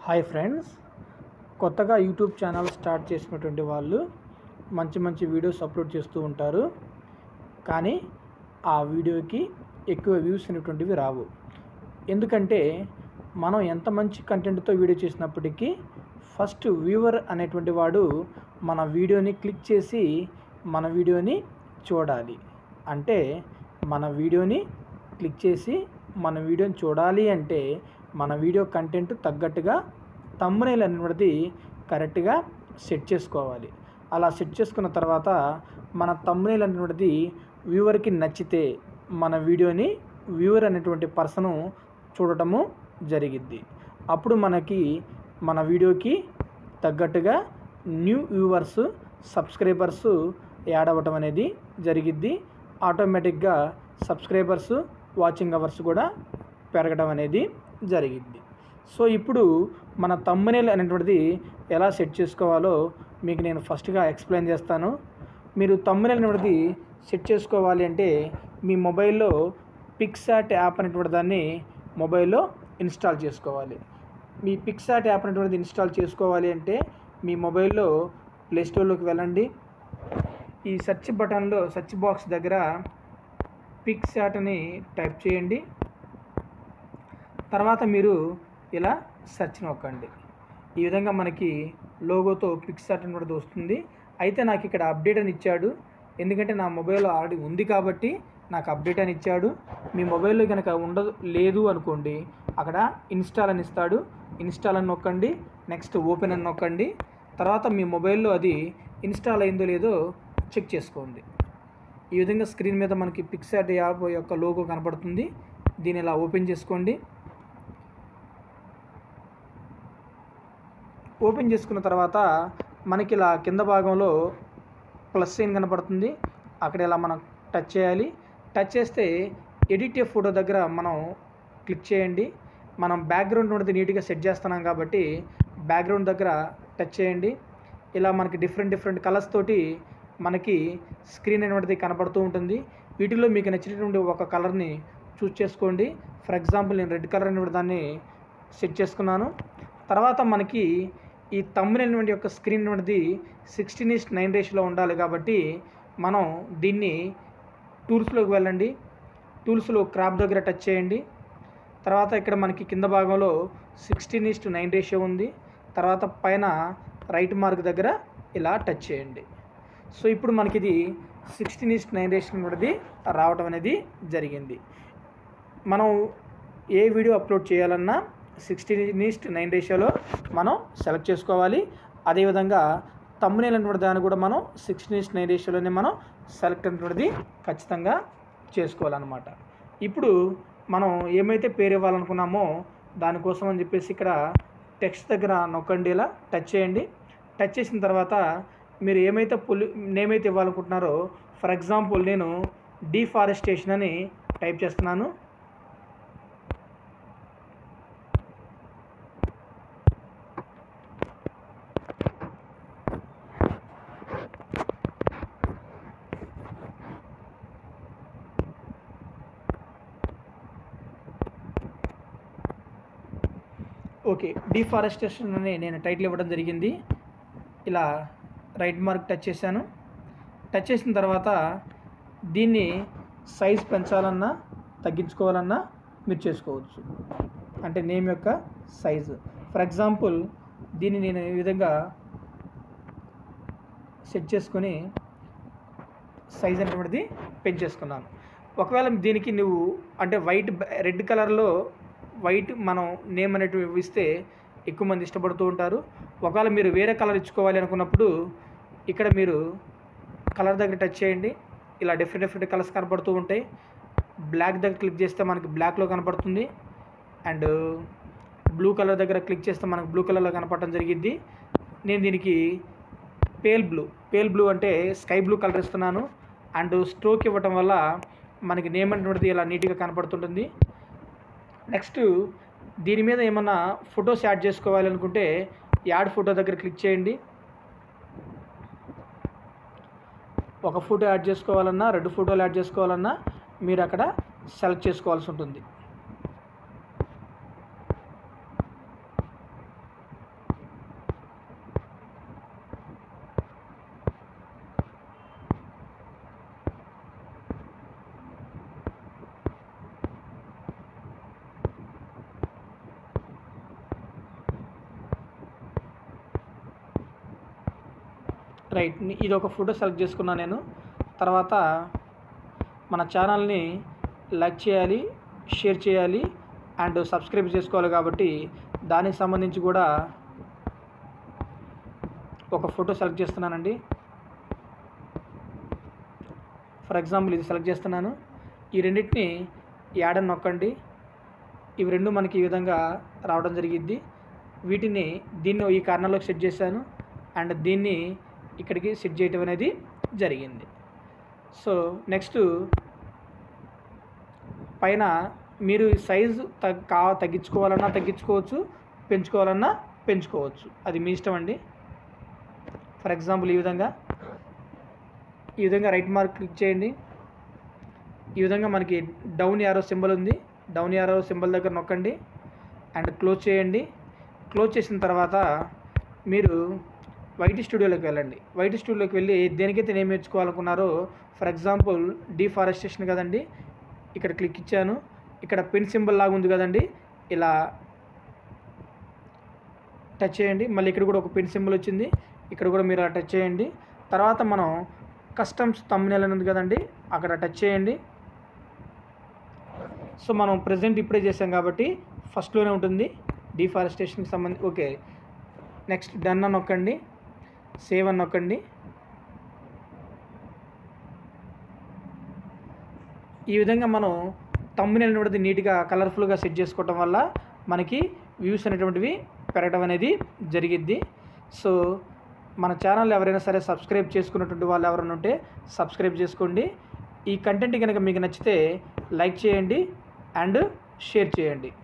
hi friends కొత్తగా YouTube channel start చేసినటువంటి వాళ్ళు మంచి మంచి వీడియోస్ అప్లోడ్ చేస్తూ ఉంటారు కానీ ఆ వీడియోకి ఎక్కువ వ్యూస్ అనేటువంటివి రావు ఎందుకంటే మనం ఎంత మంచి కంటెంట్తో వీడియో చేసినప్పటికీ ఫస్ట్ వ్యూవర్ అనేటువంటి వాడు మన వీడియోని క్లిక్ చేసి మన వీడియోని చూడాలి అంటే మన వీడియోని క్లిక్ చేసి మన వీడియోని చూడాలి అంటే మన వీడియో కంటెంట్ తగ్గట్టుగా తమ్మునేల్ అనేటువంటిది కరెక్ట్గా సెట్ చేసుకోవాలి అలా సెట్ చేసుకున్న తర్వాత మన తమ్మునేల్ అనేటువంటిది వ్యూవర్కి నచ్చితే మన వీడియోని వ్యూవర్ అనేటువంటి పర్సను చూడటము జరిగిద్ది అప్పుడు మనకి మన వీడియోకి తగ్గట్టుగా న్యూ వ్యూవర్స్ సబ్స్క్రైబర్స్ యాడ్ అవ్వటం అనేది జరిగిద్ది ఆటోమేటిక్గా సబ్స్క్రైబర్స్ వాచింగ్ అవర్స్ కూడా పెరగడం అనేది జరిగింది సో ఇప్పుడు మన తమ్మనేల్ అనేటువంటిది ఎలా సెట్ చేసుకోవాలో మీకు నేను ఫస్ట్గా ఎక్స్ప్లెయిన్ చేస్తాను మీరు తమ్మనేల్ అనేటువంటిది సెట్ చేసుకోవాలి అంటే మీ మొబైల్లో పిక్సాట్ యాప్ అనేటువంటి దాన్ని మొబైల్లో ఇన్స్టాల్ చేసుకోవాలి మీ పిక్సాట్ యాప్ అనేటువంటిది ఇన్స్టాల్ చేసుకోవాలి అంటే మీ మొబైల్లో ప్లేస్టోర్లోకి వెళ్ళండి ఈ సెర్చ్ బటన్లో సెర్చ్ బాక్స్ దగ్గర పిక్సాట్ అని టైప్ చేయండి తర్వాత మీరు ఇలా సెర్చ్ నొక్కండి ఈ విధంగా మనకి లోగోతో పిక్సాట్ అనేది వస్తుంది అయితే నాకు ఇక్కడ అప్డేట్ అని ఇచ్చాడు ఎందుకంటే నా మొబైల్ ఆల్రెడీ ఉంది కాబట్టి నాకు అప్డేట్ అని ఇచ్చాడు మీ మొబైల్లో కనుక ఉండదు లేదు అనుకోండి అక్కడ ఇన్స్టాల్ అని ఇస్తాడు ఇన్స్టాల్ అని నొక్కండి నెక్స్ట్ ఓపెన్ అని నొక్కండి తర్వాత మీ మొబైల్లో అది ఇన్స్టాల్ అయిందో లేదో చెక్ చేసుకోండి ఈ విధంగా స్క్రీన్ మీద మనకి పిక్సాట్ యాప్ యొక్క లోగో కనపడుతుంది దీన్ని ఇలా ఓపెన్ చేసుకోండి ఓపెన్ చేసుకున్న తర్వాత మనకి ఇలా కింద భాగంలో ప్లస్ సైన్ కనపడుతుంది అక్కడ ఇలా మనం టచ్ చేయాలి టచ్ చేస్తే ఎడిట్ ఏ ఫోటో దగ్గర మనం క్లిక్ చేయండి మనం బ్యాక్గ్రౌండ్ ఉన్నది నీట్గా సెట్ చేస్తున్నాం కాబట్టి బ్యాక్గ్రౌండ్ దగ్గర టచ్ చేయండి ఇలా మనకి డిఫరెంట్ డిఫరెంట్ కలర్స్ తోటి మనకి స్క్రీన్ అనేటువంటిది కనపడుతూ ఉంటుంది వీటిలో మీకు నచ్చినటువంటి ఒక కలర్ని చూస్ చేసుకోండి ఫర్ ఎగ్జాంపుల్ నేను రెడ్ కలర్ అనేటువంటి దాన్ని సెట్ చేసుకున్నాను తర్వాత మనకి ఈ తమ్ముని అనేటువంటి యొక్క స్క్రీన్ అనేది సిక్స్టీన్ ఈస్ట్ నైన్ రేషియోలో ఉండాలి కాబట్టి మనం దీన్ని టూల్స్లోకి వెళ్ళండి టూల్స్లో క్రాప్ దగ్గర టచ్ చేయండి తర్వాత ఇక్కడ మనకి కింద భాగంలో సిక్స్టీన్ ఈస్ట్ నైన్ రేషియో ఉంది తర్వాత పైన రైట్ మార్క్ దగ్గర ఇలా టచ్ చేయండి సో ఇప్పుడు మనకి ఇది సిక్స్టీన్ ఈస్ట్ నైన్ రేషియో అనేది రావటం అనేది జరిగింది మనం ఏ వీడియో అప్లోడ్ చేయాలన్నా సిక్స్టీన్ ఈస్ట్ నైన్ రేషియోలో మనం సెలెక్ట్ చేసుకోవాలి అదేవిధంగా తమ్మునేల్ అనేటువంటి దాన్ని కూడా మనం సిక్స్టీన్ ఈస్ట్ నైన్ రేషియోలోనే మనం సెలెక్ట్ అనేటువంటిది ఖచ్చితంగా చేసుకోవాలన్నమాట ఇప్పుడు మనం ఏమైతే పేరు ఇవ్వాలనుకున్నామో దానికోసం అని చెప్పేసి ఇక్కడ టెక్స్ట్ దగ్గర నొక్కండి ఇలా టచ్ చేయండి టచ్ చేసిన తర్వాత మీరు ఏమైతే పొలి నేమైతే ఇవ్వాలనుకుంటున్నారో ఫర్ ఎగ్జాంపుల్ నేను డీఫారెస్టేషన్ అని టైప్ చేస్తున్నాను ఓకే డిఫారెస్టేషన్ అని నేను టైటిల్ ఇవ్వడం జరిగింది ఇలా రైట్ మార్క్ టచ్ చేశాను టచ్ చేసిన తర్వాత దీన్ని సైజ్ పెంచాలన్నా తగ్గించుకోవాలన్నా మీరు చేసుకోవచ్చు అంటే నేమ్ యొక్క సైజు ఫర్ ఎగ్జాంపుల్ దీన్ని నేను ఈ విధంగా సెట్ చేసుకొని సైజ్ అనేటువంటిది పెంచేసుకున్నాను ఒకవేళ దీనికి నువ్వు అంటే వైట్ రెడ్ కలర్లో వైట్ మనం నేమ్ అనేటివి ఇస్తే ఎక్కువ మంది ఇష్టపడుతూ ఉంటారు ఒకవేళ మీరు వేరే కలర్ ఇచ్చుకోవాలి అనుకున్నప్పుడు ఇక్కడ మీరు కలర్ దగ్గర టచ్ చేయండి ఇలా డిఫరెంట్ డిఫరెంట్ కలర్స్ కనపడుతూ ఉంటాయి బ్లాక్ దగ్గర క్లిక్ చేస్తే మనకి బ్లాక్లో కనపడుతుంది అండ్ బ్లూ కలర్ దగ్గర క్లిక్ చేస్తే మనకు బ్లూ కలర్లో కనపడటం జరిగింది నేను దీనికి పేల్ బ్లూ పేల్ బ్లూ అంటే స్కై బ్లూ కలర్ ఇస్తున్నాను అండ్ స్ట్రోక్ ఇవ్వటం వల్ల మనకి నేమ్ అనేటువంటిది ఇలా నీట్గా కనపడుతుంటుంది నెక్స్ట్ దీని మీద ఏమన్నా ఫొటోస్ యాడ్ చేసుకోవాలి అనుకుంటే యాడ్ ఫోటో దగ్గర క్లిక్ చేయండి ఒక ఫోటో యాడ్ చేసుకోవాలన్నా రెండు ఫోటోలు యాడ్ చేసుకోవాలన్నా మీరు అక్కడ సెలెక్ట్ చేసుకోవాల్సి ఉంటుంది రైట్ ఇది ఒక ఫోటో సెలెక్ట్ చేసుకున్నాను నేను తర్వాత మన ఛానల్ని లైక్ చేయాలి షేర్ చేయాలి అండ్ సబ్స్క్రైబ్ చేసుకోవాలి కాబట్టి దానికి సంబంధించి కూడా ఒక ఫోటో సెలెక్ట్ చేస్తున్నానండి ఫర్ ఎగ్జాంపుల్ ఇది సెలెక్ట్ చేస్తున్నాను ఈ రెండింటిని యాడ్ అని నొక్కండి ఇవి రెండు మనకి ఈ విధంగా రావడం జరిగిద్ది వీటిని దీన్ని ఈ కార్నర్లోకి సెట్ చేశాను అండ్ దీన్ని ఇక్కడికి సెట్ చేయటం అనేది జరిగింది సో నెక్స్ట్ పైన మీరు సైజు తగ్ కా తగ్గించుకోవాలన్నా తగ్గించుకోవచ్చు పెంచుకోవాలన్నా పెంచుకోవచ్చు అది మీ ఇష్టం అండి ఫర్ ఎగ్జాంపుల్ ఈ విధంగా ఈ విధంగా రైట్ మార్క్ క్లిక్ చేయండి ఈ విధంగా మనకి డౌన్ యారో సింబల్ ఉంది డౌన్ యారో సింబల్ దగ్గర నొక్కండి అండ్ క్లోజ్ చేయండి క్లోజ్ చేసిన తర్వాత మీరు వైట్ స్టూడియోలోకి వెళ్ళండి వైట్ స్టూడియోలోకి వెళ్ళి దేనికైతే నేను నేర్చుకోవాలనుకున్నారో ఫర్ ఎగ్జాంపుల్ డిఫారెస్టేషన్ కదండి ఇక్కడ క్లిక్ ఇచ్చాను ఇక్కడ పెన్ సింబల్ లాగా ఉంది కదండి ఇలా టచ్ చేయండి మళ్ళీ ఇక్కడ కూడా ఒక పెన్ సింబల్ వచ్చింది ఇక్కడ కూడా మీరు టచ్ చేయండి తర్వాత మనం కస్టమ్స్ తమ్మినేల్ అని ఉంది కదండి అక్కడ టచ్ చేయండి సో మనం ప్రజెంట్ ఇప్పుడే చేసాం కాబట్టి ఫస్ట్లోనే ఉంటుంది డిఫారెస్టేషన్కి సంబంధించి ఓకే నెక్స్ట్ డన్ అని నొక్కండి సేవ్ అని నొక్కండి ఈ విధంగా మనం తమ్ముని అనేది నీట్గా కలర్ఫుల్గా సెట్ చేసుకోవటం వల్ల మనకి వ్యూస్ అనేటువంటివి పెరగడం అనేది జరిగిద్ది సో మన ఛానల్ ఎవరైనా సరే సబ్స్క్రైబ్ చేసుకున్నటువంటి వాళ్ళు ఎవరైనా ఉంటే సబ్స్క్రైబ్ చేసుకోండి ఈ కంటెంట్ కనుక మీకు నచ్చితే లైక్ చేయండి అండ్ షేర్ చేయండి